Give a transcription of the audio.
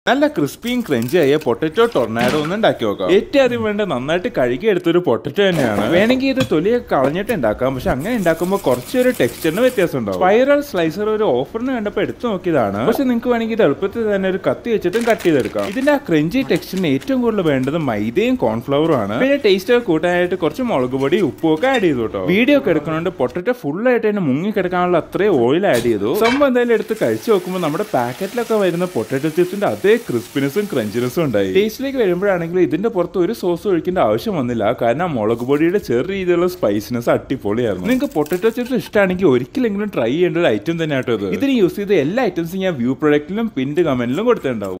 നല്ല ക്രിസ്പിയും ക്രഞ്ചി ആയ പൊട്ടറ്റോ ടൊർണാഡോ ഒന്ന് ഉണ്ടാക്കി നോക്കാം ഏറ്റവും ആദ്യം വേണ്ട നന്നായിട്ട് കഴുകി എടുത്തൊരു പൊട്ടറ്റോ തന്നെയാണ് വേണമെങ്കിൽ ഇത് തൊലിയൊക്കെ കളഞ്ഞിട്ട് ഉണ്ടാക്കാം പക്ഷെ അങ്ങനെ ഉണ്ടാക്കുമ്പോൾ കുറച്ചൊരു ടെക്സ്ചറിന് വ്യത്യാസം ഉണ്ടാവും സ്പൈറൽ സ്ലൈസർ ഒരു ഓഫറിന് കണ്ടപ്പോൾ എടുത്തു നോക്കിയതാണ് പക്ഷെ നിങ്ങൾക്ക് വേണമെങ്കിൽ ഇത് എളുപ്പത്തിൽ തന്നെ ഒരു കത്തി വെച്ചിട്ടും കട്ട് ചെയ്തെടുക്കാം ഇതിന്റെ ആ ക്രഞ്ചി ടെക്സ്ചറിന് ഏറ്റവും കൂടുതൽ വേണ്ടത് മൈദയും കോൺഫ്ലവറും ആണ് പിന്നെ ടേസ്റ്റ് ഒക്കെ കൂട്ടാനായിട്ട് കുറച്ച് മുളക് പൊടി ഉപ്പും ഒക്കെ ആഡ് ചെയ്തു കേട്ടോ വീഡിയോ ഒക്കെ എടുക്കണോണ്ട് പൊട്ടറ്റോ ഫുൾ ആയിട്ട് തന്നെ മുങ്ങി കിടക്കാനുള്ള അത്രയും ഓയിൽ ആഡ് ചെയ്തു സംഭവം എന്തായാലും എടുത്ത് കഴിച്ചു നോക്കുമ്പോൾ നമ്മുടെ പാക്കറ്റിലൊക്കെ വരുന്ന പൊട്ടറ്റോ ചിപ്സിന്റെ അതേ ക്രിസ്പിനെസ്സും ക്രഞ്ചിനെസ്സും ഉണ്ടായി ടേസ്റ്റിലേക്ക് വരുമ്പോഴാണെങ്കിൽ ഇതിന്റെ പുറത്ത് ഒരു സോസ് ഒഴിക്കേണ്ട ആവശ്യം വന്നില്ല കാരണം ആ മുളക് പൊടിയുടെ ചെറിയ രീതിയിലുള്ള സ്പൈസിനെസ് അടിപൊളിയായിരുന്നു നിങ്ങൾക്ക് പൊട്ടറ്റോ ചിപ്സ് ഇഷ്ടമാണെങ്കിൽ ഒരിക്കലെങ്കിലും ട്രൈ ചെയ്യേണ്ട ഒരു ഐറ്റം തന്നെ ആട്ടോ ഇത് ഇതിന് യൂസ് ചെയ്ത എല്ലാ ഐറ്റംസും ഞാൻ വ്യൂ പ്രൊഡക്റ്റിലും പിൻഡ് കമന്റിലും കൊടുത്തിട്ടുണ്ടാവും